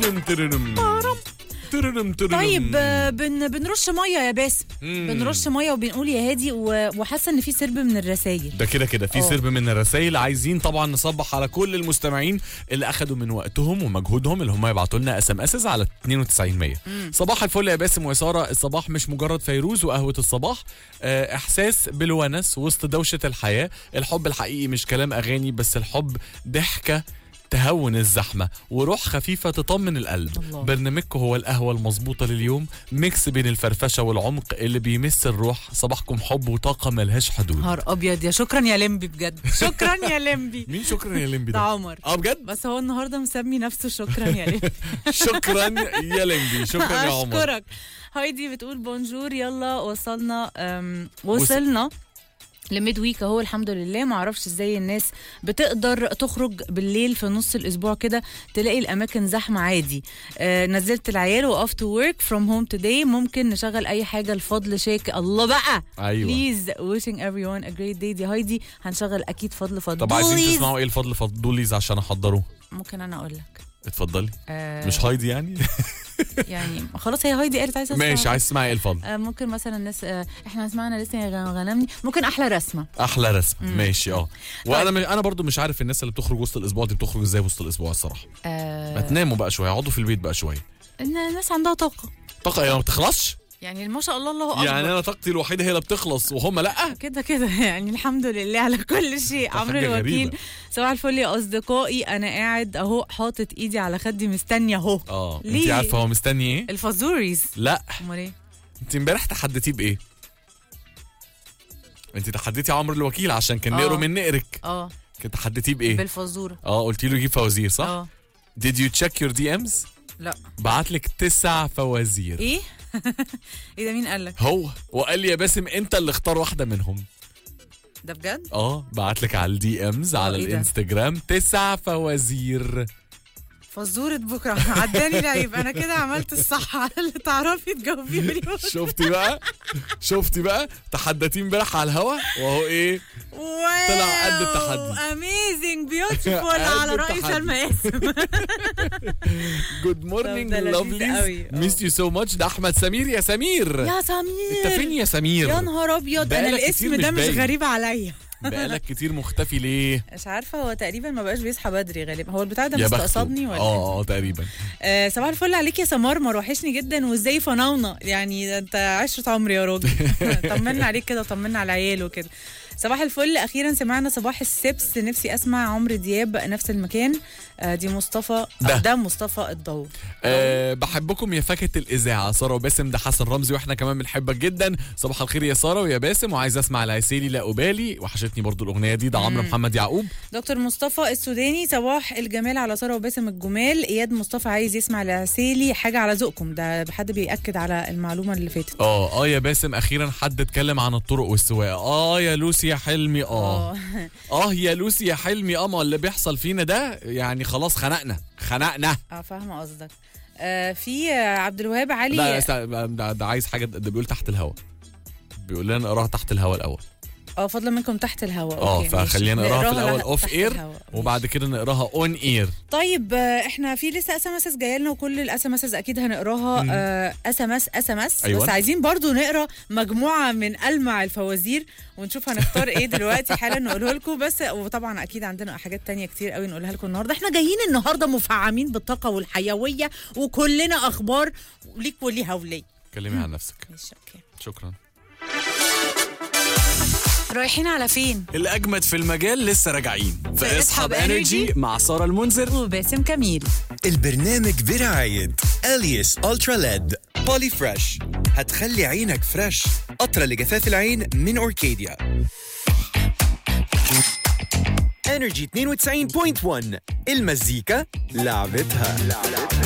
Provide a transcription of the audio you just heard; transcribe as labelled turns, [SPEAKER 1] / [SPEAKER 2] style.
[SPEAKER 1] ترنم ترنم ترنم ترنم
[SPEAKER 2] طيب آه، بن بنرش ميه يا باسم
[SPEAKER 1] مم.
[SPEAKER 2] بنرش ميه وبنقول يا هادي و- وحاسه ان في سرب من الرسايل
[SPEAKER 1] ده كده كده في
[SPEAKER 2] اه.
[SPEAKER 1] سرب من الرسائل عايزين طبعا نصبح على كل المستمعين اللي اخدوا من وقتهم ومجهودهم اللي هم يبعتوا لنا اس ام اس على 92 100 صباح الفل يا باسم وساره الصباح مش مجرد فيروز وقهوه الصباح آه، احساس بالونس وسط دوشه الحياه الحب الحقيقي مش كلام اغاني بس الحب ضحكه تهون الزحمة وروح خفيفة تطمن القلب
[SPEAKER 2] الله.
[SPEAKER 1] برنامجكم هو القهوة المظبوطة لليوم ميكس بين الفرفشة والعمق اللي بيمس الروح صباحكم حب وطاقة ملهاش حدود
[SPEAKER 2] نهار ابيض يا شكرا يا لمبي بجد شكرا يا لمبي
[SPEAKER 1] مين شكرا يا لمبي
[SPEAKER 2] ده
[SPEAKER 1] ده
[SPEAKER 2] عمر
[SPEAKER 1] اه بجد
[SPEAKER 2] بس هو النهارده مسمي نفسه شكرا يا لمبي
[SPEAKER 1] شكرا يا لمبي شكرا يا عمر
[SPEAKER 2] اشكرك هايدي بتقول بونجور يلا وصلنا أم وصلنا لميد ويك اهو الحمد لله ما اعرفش ازاي الناس بتقدر تخرج بالليل في نص الاسبوع كده تلاقي الاماكن زحمه عادي آه نزلت العيال واوف تو ورك فروم هوم توداي ممكن نشغل اي حاجه لفضل شاك الله بقى
[SPEAKER 1] ايوه
[SPEAKER 2] بليز wishing everyone a great day دي هايدي هنشغل اكيد فضل فضل
[SPEAKER 1] طب عايزين تسمعوا ايه الفضل فضوليز عشان احضره
[SPEAKER 2] ممكن انا اقول لك
[SPEAKER 1] اتفضلي
[SPEAKER 2] آه
[SPEAKER 1] مش هايدي يعني
[SPEAKER 2] يعني خلاص هي هايدي قالت عايزه أسمع.
[SPEAKER 1] ماشي عايز تسمعي ايه الفضل
[SPEAKER 2] آه، ممكن مثلا الناس آه، احنا سمعنا لسه يا غ- غنمني ممكن احلى رسمه
[SPEAKER 1] احلى رسم ماشي اه وانا م... انا برضو مش عارف الناس اللي بتخرج وسط الاسبوع دي بتخرج ازاي وسط الاسبوع الصراحه ما
[SPEAKER 2] آه
[SPEAKER 1] تناموا بقى شويه اقعدوا في البيت بقى شويه
[SPEAKER 2] ان الناس عندها طاقه
[SPEAKER 1] طاقه يعني ما بتخلصش
[SPEAKER 2] يعني ما شاء الله الله اكبر
[SPEAKER 1] يعني انا طاقتي الوحيده هي اللي بتخلص وهم لا
[SPEAKER 2] كده كده يعني الحمد لله على كل شيء
[SPEAKER 1] ده
[SPEAKER 2] عمرو
[SPEAKER 1] حاجة
[SPEAKER 2] الوكيل
[SPEAKER 1] غريبة.
[SPEAKER 2] صباح الفل يا اصدقائي انا قاعد اهو حاطط ايدي على خدي مستنيه اهو
[SPEAKER 1] اه انت
[SPEAKER 2] ليه؟
[SPEAKER 1] عارفه هو مستني ايه
[SPEAKER 2] الفازوريز
[SPEAKER 1] لا
[SPEAKER 2] امال ايه
[SPEAKER 1] انت امبارح تحديتيه بايه انت تحديتي عمرو الوكيل عشان كان
[SPEAKER 2] اه.
[SPEAKER 1] نقره من نقرك
[SPEAKER 2] اه
[SPEAKER 1] كنت تحديتيه بايه
[SPEAKER 2] بالفازوره
[SPEAKER 1] اه قلت له يجيب فوازير صح
[SPEAKER 2] اه
[SPEAKER 1] Did you check your DMs
[SPEAKER 2] لا
[SPEAKER 1] بعت لك تسع فوازير
[SPEAKER 2] ايه ايه ده مين قال لك
[SPEAKER 1] هو وقال لي يا باسم انت اللي اختار واحده منهم
[SPEAKER 2] ده بجد
[SPEAKER 1] اه بعت لك على الدي امز على
[SPEAKER 2] ايه ده؟
[SPEAKER 1] الانستجرام تسع فوازير
[SPEAKER 2] فزورة بكرة عداني لعيب أنا كده عملت الصح على اللي تعرفي تجاوبيه لي
[SPEAKER 1] شفتي بقى شفتي بقى تحدتين امبارح على الهوا وهو ايه طلع قد التحدي.
[SPEAKER 2] اميزنج بيوتيفول
[SPEAKER 1] قد
[SPEAKER 2] على رأي
[SPEAKER 1] التحدي.
[SPEAKER 2] سلمى ياسم
[SPEAKER 1] جود مورنينج
[SPEAKER 2] ده لذيذ
[SPEAKER 1] لافليز
[SPEAKER 2] قوي. اه.
[SPEAKER 1] ميس يو سو ماتش ده احمد سمير يا سمير
[SPEAKER 2] يا سمير
[SPEAKER 1] انت فين يا سمير
[SPEAKER 2] يا نهار ابيض انا
[SPEAKER 1] بقالك
[SPEAKER 2] الاسم
[SPEAKER 1] كتير
[SPEAKER 2] ده
[SPEAKER 1] مش
[SPEAKER 2] مش
[SPEAKER 1] باين.
[SPEAKER 2] غريب عليا
[SPEAKER 1] بقالك كتير مختفي ليه
[SPEAKER 2] مش عارفه هو تقريبا ما بقاش بيصحى بدري غالبا هو البتاع ده
[SPEAKER 1] يا بخته.
[SPEAKER 2] مستقصدني ولا إيه؟
[SPEAKER 1] اه اه تقريبا
[SPEAKER 2] آه صباح الفل عليك يا سمار ما وحشني جدا وازاي فناونه يعني ده انت عشرة عمري يا راجل طمنا عليك كده وطمنا على العيال وكده صباح الفل اخيرا سمعنا صباح السبس نفسي اسمع عمرو دياب نفس المكان آه دي مصطفى
[SPEAKER 1] ده.
[SPEAKER 2] ده مصطفى الضو
[SPEAKER 1] أه بحبكم يا فاكهة الإذاعة سارة وباسم ده حسن رمزي وإحنا كمان بنحبك جدا صباح الخير يا سارة ويا باسم وعايز أسمع العسيلي لا أبالي وحشتني برضو الأغنية دي ده عمرو محمد يعقوب
[SPEAKER 2] دكتور مصطفى السوداني صباح الجمال على ساره وباسم الجمال اياد مصطفى عايز يسمع العسيلي حاجه على ذوقكم ده حد بياكد على المعلومه اللي فاتت
[SPEAKER 1] اه اه يا باسم أخيرا حد اتكلم عن الطرق والسواقة اه يا لوسي يا حلمي اه اه يا لوسي يا حلمي اه ما اللي بيحصل فينا ده يعني خلاص خنقنا خنقنا
[SPEAKER 2] اه فاهمه قصدك آه في آه، عبد الوهاب علي
[SPEAKER 1] لا است- ده, ده عايز حاجة ده بيقول تحت الهوا بيقول لنا نقراها تحت الهوا الأول
[SPEAKER 2] اه فضلا منكم تحت الهواء
[SPEAKER 1] اه
[SPEAKER 2] أوكي، ماشي.
[SPEAKER 1] فخلينا نقراها في الأول
[SPEAKER 2] لح-
[SPEAKER 1] أوف
[SPEAKER 2] تحت
[SPEAKER 1] إير
[SPEAKER 2] الهواء.
[SPEAKER 1] وبعد كده نقراها أون إير
[SPEAKER 2] طيب آه، احنا في لسه اس ام اس جايه لنا وكل الاس ام اس اكيد هنقراها اس ام اس اس ام اس
[SPEAKER 1] أيوة.
[SPEAKER 2] بس عايزين برضو نقرا مجموعه من المع الفوازير ونشوف هنختار ايه دلوقتي حالا نقوله لكم بس وطبعا اكيد عندنا حاجات تانية كتير قوي نقولها لكم النهارده احنا جايين النهارده مفعمين بالطاقه والحيويه وكلنا اخبار ليك وليها ولي
[SPEAKER 1] كلمي عن نفسك
[SPEAKER 2] ماشي اوكي
[SPEAKER 1] شكرا
[SPEAKER 2] رايحين على فين
[SPEAKER 1] الأجمد في المجال لسه راجعين
[SPEAKER 2] في اسحب Energy
[SPEAKER 1] مع سارة المنذر
[SPEAKER 2] وباسم كميل
[SPEAKER 3] البرنامج برعاية أليس ألترا ليد بولي فريش هتخلي عينك فريش قطرة لجفاف العين من أوركيديا انرجي 92.1 المزيكا لعبتها